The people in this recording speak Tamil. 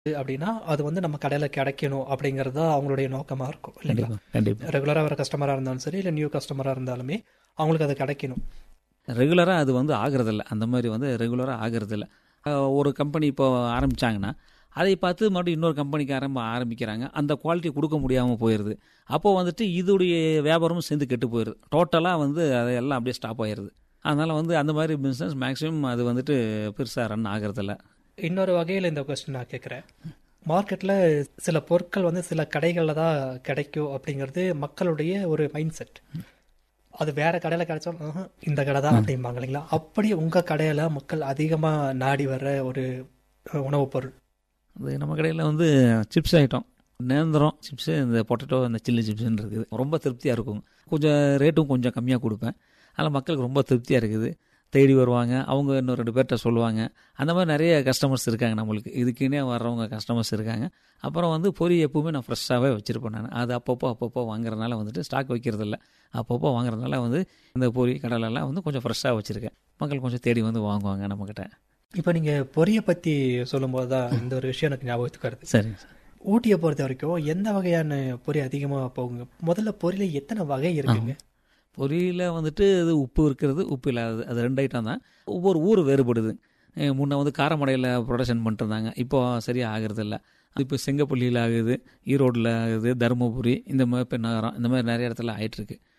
அப்படின்னா அது வந்து நம்ம கடையில கிடைக்கணும் அப்படிங்கிறது தான் அவங்களுடைய நோக்கமா இருக்கும் இல்லைங்களா கண்டிப்பாக கண்டிப்பாக ரெகுலரா வர கஸ்டமரா இருந்தாலும் சரி இல்ல நியூ கஸ்டமரா இருந்தாலுமே அவங்களுக்கு அது கிடைக்கணும் ரெகுலராக அது வந்து ஆகிறதில்ல அந்த மாதிரி வந்து ரெகுலராக ஆகிறதில்ல அஹ் ஒரு கம்பெனி இப்போ ஆரம்பிச்சாங்கன்னா அதை பார்த்து மறுபடியும் இன்னொரு கம்பெனிக்கு ஆரம்ப ஆரம்பிக்கிறாங்க அந்த குவாலிட்டி கொடுக்க முடியாமல் போயிடுது அப்போது வந்துட்டு இதோடைய வியாபாரமும் சேர்ந்து கெட்டு போயிடுது டோட்டலாக வந்து அதெல்லாம் அப்படியே ஸ்டாப் ஆயிடுது அதனால் வந்து அந்த மாதிரி பிஸ்னஸ் மேக்ஸிமம் அது வந்துட்டு பெருசாக ரன் ஆகிறதில்ல இன்னொரு வகையில் இந்த கொஸ்டின் நான் கேட்குறேன் மார்க்கெட்டில் சில பொருட்கள் வந்து சில கடைகளில் தான் கிடைக்கும் அப்படிங்கிறது மக்களுடைய ஒரு மைண்ட் செட் அது வேற கடையில் கிடைச்சாலும் "ஆஹா, இந்த கடை தான் அப்படிம்பாங்க இல்லைங்களா அப்படி உங்கள் கடையில் மக்கள் அதிகமாக நாடி வர்ற ஒரு உணவுப் பொருள் அது நம்ம கடையில் வந்து சிப்ஸ் ஐட்டம் நேந்திரம் சிப்ஸு இந்த பொட்டேட்டோ இந்த சில்லி சிப்ஸ்ன்னு இருக்குது ரொம்ப திருப்தியாக இருக்கும் கொஞ்சம் ரேட்டும் கொஞ்சம் கம்மியாக கொடுப்பேன் அதனால் மக்களுக்கு ரொம்ப திருப்தியாக இருக்குது தேடி வருவாங்க அவங்க இன்னும் ரெண்டு பேர்கிட்ட சொல்லுவாங்க அந்த மாதிரி நிறைய கஸ்டமர்ஸ் இருக்காங்க நம்மளுக்கு இதுக்குன்னே வர்றவங்க கஸ்டமர்ஸ் இருக்காங்க அப்புறம் வந்து பொரி எப்பவுமே நான் ஃப்ரெஷ்ஷாகவே வச்சுருப்பேன் நான் அது அப்பப்போ அப்பப்போ வாங்குறதுனால வந்துட்டு ஸ்டாக் வைக்கிறதில்ல அப்பப்போ வாங்குறதுனால வந்து இந்த பொரி கடலெல்லாம் வந்து கொஞ்சம் ஃப்ரெஷ்ஷாக வச்சுருக்கேன் மக்கள் கொஞ்சம் தேடி வந்து வாங்குவாங்க நம்மக்கிட்ட இப்போ நீங்கள் பொரியை பற்றி சொல்லும்போது தான் இந்த ஒரு விஷயம் எனக்கு ஞாபகத்துக்கு வருது சரிங்க சார் ஊட்டியை பொறுத்த வரைக்கும் எந்த வகையான பொரி அதிகமாக போகுங்க முதல்ல பொரியில எத்தனை வகை இருக்குங்க பொரியில் வந்துட்டு இது உப்பு இருக்கிறது உப்பு இல்லாதது அது ரெண்டு ஐட்டம் தான் ஒவ்வொரு ஊர் வேறுபடுது அஹ் முன்ன வந்து காரமடையில் ப்ரொடக்ஷன் பண்ணிட்டு இருந்தாங்க இப்போ சரியாக ஆகிறது இல்லை இப்போ செங்கப்பள்ளியில் ஆகுது ஈரோட்டில் ஆகுது தருமபுரி இந்த மாதிரி இப்போ நகரம் இந்த மாதிரி நிறைய இடத்துல ஆயிட்டுருக்கு